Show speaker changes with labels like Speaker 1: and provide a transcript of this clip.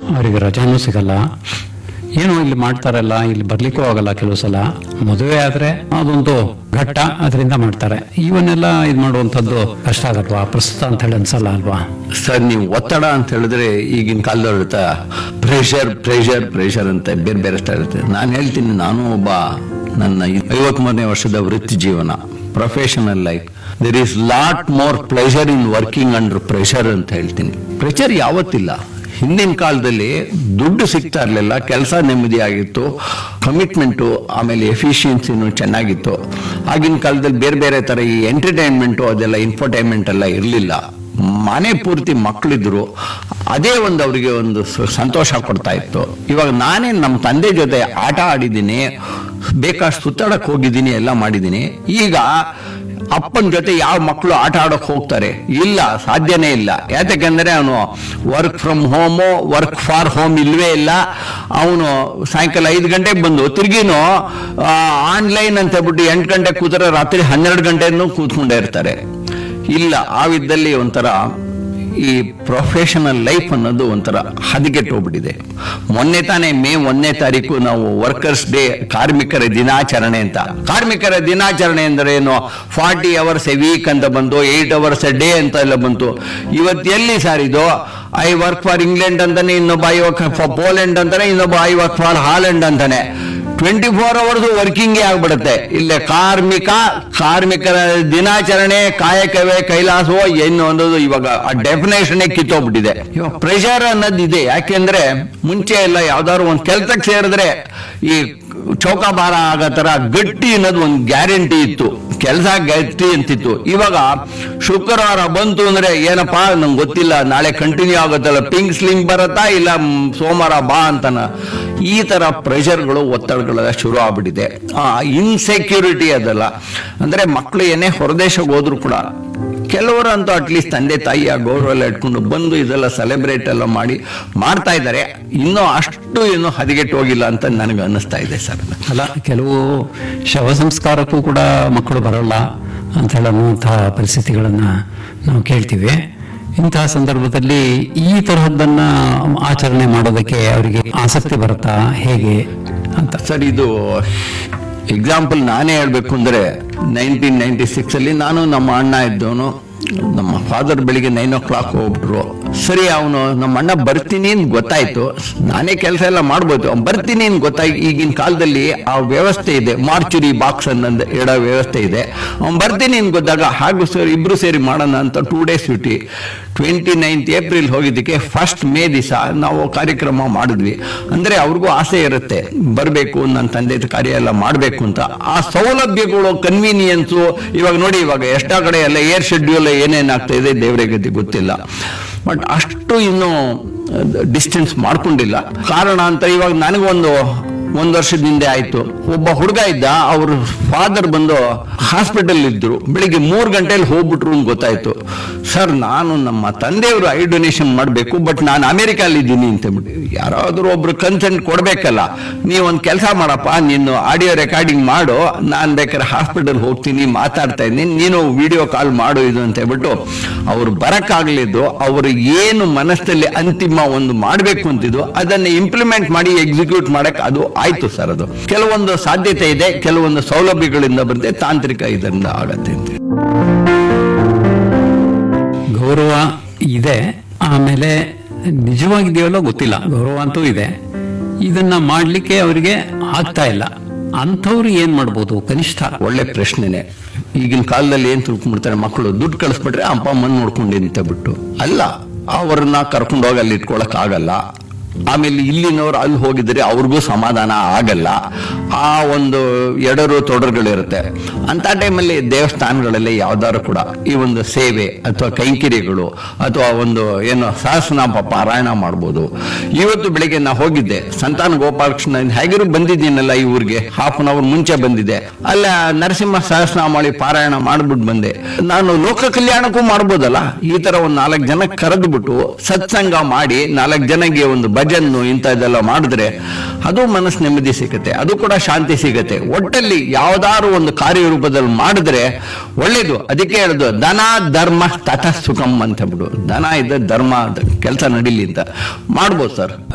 Speaker 1: ಅವರಿಗೆ ರಜಾನೂ ಸಿಗಲ್ಲ ಏನೋ ಇಲ್ಲಿ ಮಾಡ್ತಾರಲ್ಲ ಇಲ್ಲಿ ಬರ್ಲಿಕ್ಕೂ ಆಗಲ್ಲ ಕೆಲವು ಸಲ ಮದುವೆ ಆದ್ರೆ ಅದೊಂದು ಘಟ್ಟ ಅದರಿಂದ ಮಾಡ್ತಾರೆ ಇವನ್ನೆಲ್ಲ ಇದು ಮಾಡುವಂಥದ್ದು ಕಷ್ಟ ಆಗಲ್ವಾ ಪ್ರಸ್ತುತ ಅಂತ ಹೇಳಿ ಅನ್ಸಲ್ಲ ಅಲ್ವಾ
Speaker 2: ಸರ್ ನೀವು ಒತ್ತಡ ಅಂತ ಹೇಳಿದ್ರೆ ಈಗಿನ ಕಾಲದವ್ರ ಪ್ರೆಷರ್ ಪ್ರೆಷರ್ ಪ್ರೆಷರ್ ಅಂತ ಬೇರೆ ಬೇರೆ ಸ್ಟೈಲ್ ಇರುತ್ತೆ ನಾನು ಹೇಳ್ತೀನಿ ನಾನು ಒಬ್ಬ ನನ್ನ ಐವತ್ಮೂರನೇ ವರ್ಷದ ವೃತ್ತಿ ಜೀವನ professional life there is lot more pleasure in working under pressure ಅಂತ ಹೇಳ್ತೀನಿ ಪ್ರೆಷರ್ ಯಾವತ್ತಿಲ್ಲ ಹಿಂದಿನ ಕಾಲದಲ್ಲಿ ದುಡ್ಡು ಸಿಗ್ತಾ ಇರಲಿಲ್ಲ ಕೆಲಸ ನೆಮ್ಮದಿ ಆಗಿತ್ತು ಕಮಿಟ್ಮೆಂಟು ಆಮೇಲೆ ಎಫಿಷಿಯನ್ಸಿನೂ ಚೆನ್ನಾಗಿತ್ತು ಆಗಿನ ಕಾಲದಲ್ಲಿ ಬೇರೆ ಬೇರೆ ತರ ಈ ಎಂಟರ್ಟೈನ್ಮೆಂಟು ಅದೆಲ್ಲ ಇನ್ಫರ್ಟೈನ್ಮೆಂಟ್ ಎಲ್ಲ ಇರಲಿಲ್ಲ ಮನೆ ಪೂರ್ತಿ ಮಕ್ಕಳಿದ್ರು ಅದೇ ಒಂದು ಅವರಿಗೆ ಒಂದು ಸ- ಸಂತೋಷ ಕೊಡ್ತಾ ಇತ್ತು ಇವಾಗ ನಾನೇ ನಮ್ಮ ತಂದೆ ಜೊತೆ ಆಟ ಆಡಿದ್ದೀನಿ ಬೇಕಾಷ್ಟು ಸುತ್ತಾಡಕ್ ಹೋಗಿದ್ದೀನಿ ಎಲ್ಲ ಮಾಡಿದ್ದೀನಿ ಈಗ ಅಪ್ಪನ ಜೊತೆ ಯಾವ ಮಕ್ಕಳು ಆಟ ಆಡಕ್ ಹೋಗ್ತಾರೆ ಇಲ್ಲ ಸಾಧ್ಯನೇ ಇಲ್ಲ ಯಾತಕ್ಕಂದ್ರೆ ಅವನು work from home work for home ಇಲ್ವೇ ಇಲ್ಲ ಅವನು ಸಾಯಂಕಾಲ ಐದು ಗಂಟೆಗೆ ಬಂದು ತಿರ್ಗಿನೂ ಆನ್ಲೈನ್ ಅಂತ ಹೇಳ್ಬಿಟ್ಟು ಎಂಟು ಗಂಟೆಗೆ ಕೂತಾರೆ ರಾತ್ರಿ ಹನ್ನೆರಡು ಗಂಟೆನೂ ಕೂತ್ಕೊಂಡೇ ಇರ್ತಾರೆ ಇಲ್ಲ ಆವಿದ್ದಲ್ಲಿ ಒಂಥರ ಈ ಪ್ರೊಫೆಷನಲ್ ಲೈಫ್ ಅನ್ನೋದು ಒಂಥರ ಹದಗೆಟ್ಟು ಹೋಗ್ಬಿಟ್ಟಿದೆ ಮೊನ್ನೆ ತಾನೇ ಮೇ ಒಂದನೇ ತಾರೀಕು ನಾವು ವರ್ಕರ್ಸ್ ಡೇ ಕಾರ್ಮಿಕರ ದಿನಾಚರಣೆ ಅಂತ ಕಾರ್ಮಿಕರ ದಿನಾಚರಣೆ ಅಂದ್ರೆ ಏನು ಫಾರ್ಟಿ ಅವರ್ಸ್ ಎ ವೀಕ್ ಅಂತ ಬಂತು ಏಟ್ ಅವರ್ಸ್ ಎ ಡೇ ಅಂತ ಎಲ್ಲ ಬಂತು ಇವತ್ತು ಎಲ್ಲಿ ಸರ್ ಇದು ಐ ವರ್ಕ್ ಫಾರ್ ಇಂಗ್ಲೆಂಡ್ ಅಂತಾನೆ ಇನ್ನೊಬ್ಬ ಐ ವರ್ಕ್ ಫಾರ್ ಪೋಲೆಂಡ್ ಅಂತಾನೆ ಇನ್ನೊಬ್ಬ ಐ ವರ್ಕ್ ಫಾರ್ ಹಾಲೆಂಡ್ ಅಂತಾನೆ ಟ್ವೆಂಟಿ ಫೋರ್ ಅವರ್ಸ್ ವರ್ಕಿಂಗೇ ಆಗ್ಬಿಡುತ್ತೆ ಇಲ್ಲೇ ಕಾರ್ಮಿಕ ಕಾರ್ಮಿಕರ ದಿನಾಚರಣೆ ಕಾಯಕವೇ ಕೈಲಾಸವೋ ಏನು ಅನ್ನೋದು ಇವಾಗ ಆ ಡೆಫಿನೇಷನ್ ಕಿತ್ತೋಗ್ಬಿಟ್ಟಿದೆ ಇವಾಗ ಪ್ರೆಷರ್ ಅನ್ನೋದು ಇದೆ ಯಾಕೆಂದ್ರೆ ಮುಂಚೆ ಎಲ್ಲ ಯಾವ್ದಾದ್ರು ಒಂದು ಕೆಲ್ಸಕ್ಕೆ ಸೇರಿದ್ರೆ ಈ ಚೌಕಾಬಾರ ಆಗೋ ತರ ಗಟ್ಟಿ ಅನ್ನೋದು ಒಂದು ಗ್ಯಾರಂಟಿ ಇತ್ತು ಕೆಲಸ ಗಟ್ಟಿ ಅಂತಿತ್ತು ಇವಾಗ ಶುಕ್ರವಾರ ಬಂತು ಅಂದ್ರೆ ಏನಪ್ಪಾ ನಂಗೆ ಗೊತ್ತಿಲ್ಲ ನಾಳೆ ಕಂಟಿನ್ಯೂ ಆಗುತ್ತಲ್ಲ ಪಿಂಕ್ ಸ್ಲಿಂಗ್ ಬರತ್ತಾ ಇಲ್ಲ ಮ್, ಸೋಮವಾರ ಬಾ ಅಂತನ ಈ ತರ ಪ್ರೆಷರ್ಗಳು ಒತ್ತಡಗಳೆಲ್ಲ ಶುರು ಆಗ್ಬಿಟ್ಟಿದೆ ಆ ಇನ್ಸೆಕ್ಯೂರಿಟಿ ಅದಲ್ಲ ಅಂದ್ರೆ ಮಕ್ಕಳು ಏನೇ ಹೊರದೇಶಕ್ಕೆ ಹೋದ್ರು ಕೂಡ ಕೆಲವರು ಅಂತೂ ಅಟ್ಲೀಸ್ಟ್ ತಂದೆ ತಾಯಿಯ ಗೌರವ ಎಲ್ಲ ಇಟ್ಕೊಂಡು ಬಂದು ಇದೆಲ್ಲ ಸೆಲೆಬ್ರೇಟ್ ಎಲ್ಲ ಮಾಡಿ ಮಾಡ್ತಾ ಇದ್ದಾರೆ ಇನ್ನೂ ಅಷ್ಟು ಏನು ಹದಗೆಟ್ಟು ಹೋಗಿಲ್ಲ ಅಂತ ನನಗೆ ಅನ್ನಿಸ್ತಾ ಇದೆ ಸರ್
Speaker 1: ಅಲ್ಲ ಕೆಲವು ಶವ ಸಂಸ್ಕಾರಕ್ಕೂ ಕೂಡ ಮಕ್ಕಳು ಬರಲ್ಲ ಅಂತ ಹೇಳುವಂತಹ ಪರಿಸ್ಥಿತಿಗಳನ್ನ ನಾವು ಕೇಳ್ತೀವಿ ಇಂತಹ ಸಂದರ್ಭದಲ್ಲಿ ಈ ತರಹದ್ದನ್ನ ಆಚರಣೆ ಮಾಡೋದಕ್ಕೆ ಅವರಿಗೆ ಆಸಕ್ತಿ ಬರುತ್ತಾ ಹೇಗೆ ಅಂತ
Speaker 2: ಸರ್ ಇದು ಎಕ್ಸಾಂಪಲ್ ನಾನೇ ಹೇಳ್ಬೇಕು ಅಂದ್ರೆ ನೈನ್ಟೀನ್ ನೈನ್ಟಿ ಸಿಕ್ಸ್ ಅಲ್ಲಿ ನಾನು ನಮ್ಮ ಅಣ್ಣ ಇದ್ದವನು ನಮ್ಮ ಫಾದರ್ ಬೆಳಿಗ್ಗೆ ನೈನ್ ಓ ಕ್ಲಾಕ್ ಹೋಗ್ಬಿಟ್ರು ಸರಿ ಅವನು ನಮ್ಮ ಅಣ್ಣ ಬರ್ತೀನಿ ಅಂತ ಗೊತ್ತಾಯ್ತು ನಾನೇ ಕೆಲಸ ಎಲ್ಲ ಮಾಡ್ಬೋದು ಅವ್ನು ಬರ್ತೀನಿ ಅಂತ ಗೊತ್ತಾಗಿ ಈಗಿನ ಕಾಲದಲ್ಲಿ ಆ ವ್ಯವಸ್ಥೆ ಇದೆ ಮಾರ್ಚುರಿ ಬಾಕ್ಸ್ ಅನ್ನೊಂದು ಇಡೋ ವ್ಯವಸ್ಥೆ ಇದೆ ಅವ್ನು ಬರ್ತೀನಿ ಅಂತ ಗೊತ್ತಾಗ ಹಾಗೂ ಸರ್ ಇಬ್ರು ಸೇರಿ ಮಾಡೋಣ ಅಂತ ಟೂ ಡೇಸ್ ಬಿಟ್ಟು ಟ್ವೆಂಟಿ ನೈನ್ತ್ ಏಪ್ರಿಲ್ ಹೋಗಿದ್ದಕ್ಕೆ ಫಸ್ಟ್ ಮೇ ದಿವಸ ನಾವು ಕಾರ್ಯಕ್ರಮ ಮಾಡಿದ್ವಿ ಅಂದ್ರೆ ಅವ್ರಿಗೂ ಆಸೆ ಇರುತ್ತೆ ಬರಬೇಕು ನನ್ನ ತಂದೆ ಕಾರ್ಯ ಎಲ್ಲ ಮಾಡಬೇಕು ಅಂತ ಆ ಸೌಲಭ್ಯಗಳು ಕನ್ವೀನಿಯನ್ಸು ಇವಾಗ ನೋಡಿ ಇವಾಗ ಎಷ್ಟೋ ಕಡೆ ಎಲ್ಲ ಏರ್ ಶೆಡ್ಯೂಲ್ ಏನೇನಾಗ್ತಾ ಇದೆ ದೇವರೇ ಗತಿ ಗೊತ್ತಿಲ್ಲ ಬಟ್ ಅಷ್ಟು ಇನ್ನು ಡಿಸ್ಟೆನ್ಸ್ ಮಾಡ್ಕೊಂಡಿಲ್ಲ ಕಾರಣ ಅಂತ ಇವಾಗ ನನಗೊಂದು ಒಂದು ವರ್ಷದ ಹಿಂದೆ ಆಯ್ತು ಒಬ್ಬ ಹುಡುಗ ಇದ್ದ ಅವ್ರ ಫಾದರ್ ಬಂದು ಹಾಸ್ಪಿಟಲ್ ಇದ್ರು ಬೆಳಿಗ್ಗೆ ಮೂರು ಗಂಟೆಯಲ್ಲಿ ಹೋಗ್ಬಿಟ್ರು ಅಂತ ಗೊತ್ತಾಯ್ತು ಸರ್ ನಾನು ನಮ್ಮ ತಂದೆಯವರು ಐ ಡೊನೇಷನ್ ಮಾಡಬೇಕು ಬಟ್ ನಾನು ಅಮೆರಿಕಲ್ಲಿ ಇದ್ದೀನಿ ಅಂತ ಬಿಟ್ಟು ಯಾರಾದ್ರೂ ಒಬ್ರು ಕನ್ಸೆಂಟ್ ಕೊಡ್ಬೇಕಲ್ಲ ನೀವು ಒಂದು ಕೆಲಸ ಮಾಡಪ್ಪ ನೀನು ಆಡಿಯೋ ರೆಕಾರ್ಡಿಂಗ್ ಮಾಡು ನಾನು ಬೇಕಾದ್ರೆ ಹಾಸ್ಪಿಟಲ್ ಹೋಗ್ತೀನಿ ಮಾತಾಡ್ತಾ ಇದ್ದೀನಿ ನೀನು ವಿಡಿಯೋ ಕಾಲ್ ಮಾಡು ಇದು ಅಂತ ಹೇಳ್ಬಿಟ್ಟು ಅವ್ರು ಬರಕ್ಕಾಗ್ಲಿದ್ದು ಅವರು ಏನು ಮನಸ್ಸಲ್ಲಿ ಅಂತಿಮ ಒಂದು ಮಾಡಬೇಕು ಅಂತಿದ್ದು ಅದನ್ನ ಇಂಪ್ಲಿಮೆಂಟ್ ಮಾಡಿ ಎಕ್ಸಿಕ್ಯೂಟ್ ಮಾಡಕ್ ಅದು ಆಯ್ತು ಸರ್ ಅದು ಕೆಲವೊಂದು ಸಾಧ್ಯತೆ ಇದೆ ಕೆಲವೊಂದು ಸೌಲಭ್ಯಗಳಿಂದ ಬರುತ್ತೆ ತಾಂತ್ರಿಕ ಇದರಿಂದ ಆಗತ್ತೆ ಅಂತ
Speaker 1: ಗೌರವ ಇದೆ ಆಮೇಲೆ ನಿಜವಾಗಿದೆಯಲ್ಲೋ ಗೊತ್ತಿಲ್ಲ ಗೌರವ ಅಂತೂ ಇದೆ ಇದನ್ನ ಮಾಡ್ಲಿಕ್ಕೆ ಅವರಿಗೆ ಆಗ್ತಾ ಇಲ್ಲ ಅಂಥವ್ರು ಏನ್ ಮಾಡ್ಬೋದು ಕನಿಷ್ಠ
Speaker 2: ಒಳ್ಳೆ ಪ್ರಶ್ನೆನೆ ಈಗಿನ ಕಾಲದಲ್ಲಿ ಏನ್ ತಿಳ್ಕೊಂಡ್ಬಿಡ್ತಾರೆ ಮಕ್ಕಳು ದುಡ್ಡು ಕಳಿಸ್ಬಿಟ್ರೆ ಅಪ್ಪ ಅಮ್ಮನ ನೋಡ್ಕೊಂಡು ಅಂತ ಬಿಟ್ಟು ಅಲ್ಲ ಅವ್ರನ್ನ ಕರ್ಕೊಂಡು ಹೋಗಿ ಅಲ್ಲಿ ಇಟ್ಕೊಳಕ್ ಆಗಲ್ಲ ಆಮೇಲೆ ಇಲ್ಲಿನವ್ರು ಅಲ್ಲಿ ಹೋಗಿದ್ರೆ ಅವ್ರಿಗೂ ಸಮಾಧಾನ ಆಗಲ್ಲ ಆ ಒಂದು ಎಡರು ತೊಡರುಗಳಿರುತ್ತೆ ಅಂತ ಟೈಮಲ್ಲಿ ದೇವಸ್ಥಾನಗಳಲ್ಲಿ ಯಾವ್ದಾದ್ರು ಕೂಡ ಈ ಒಂದು ಸೇವೆ ಅಥವಾ ಕೈಂಕಿರ್ಯಗಳು ಅಥವಾ ಒಂದು ಏನು ಸಹಸ್ರನಾಮ ಪಾರಾಯಣ ಮಾಡ್ಬೋದು ಇವತ್ತು ಬೆಳಿಗ್ಗೆ ನಾ ಹೋಗಿದ್ದೆ ಸಂತಾನ ಗೋಪಾಲಕೃಷ್ಣ ಹೇಗಿರು ಬಂದಿದ್ದೀನಲ್ಲ ಈ ಊರಿಗೆ ಹಾಫ್ ಅನ್ ಅವರ್ ಮುಂಚೆ ಬಂದಿದ್ದೆ ಅಲ್ಲ ನರಸಿಂಹ ಸಹಸ್ರನಾಮಾವಳಿ ಪಾರಾಯಣ ಮಾಡ್ಬಿಟ್ಟು ಬಂದೆ ನಾನು ಲೋಕ ಕಲ್ಯಾಣಕ್ಕೂ ಮಾಡ್ಬೋದಲ್ಲ ಈ ತರ ಒಂದು ನಾಲ್ಕು ಜನ ಕರೆದ್ಬಿಟ್ಟು ಸತ್ಸಂಗ ಮಾಡಿ ನಾಲ್ಕು ಜನಕ್ಕೆ ಒಂದು ಭಜನ್ನು ಇಂಥದ್ದೆಲ್ಲ ಮಾಡಿದ್ರೆ ಅದು ಮನಸ್ಸು ನೆಮ್ಮದಿ ಸಿಗುತ್ತೆ ಅದು ಕೂಡ ಶಾಂತಿ ಸಿಗುತ್ತೆ ಒಟ್ಟಲ್ಲಿ ಯಾವ್ದಾದ್ರು ಒಂದು ಕಾರ್ಯರೂಪದಲ್ಲಿ ಮಾಡಿದ್ರೆ ಒಳ್ಳೇದು ಅದಕ್ಕೆ ಹೇಳುದು ದನ ಧರ್ಮ ತಥ ಸುಖಂ ಅಂತ ಬಿಡು ದನ ಇದ್ದ ಧರ್ಮ ಕೆಲಸ ನಡೀಲಿ ಅಂತ ಮಾಡ್ಬೋದು ಸರ್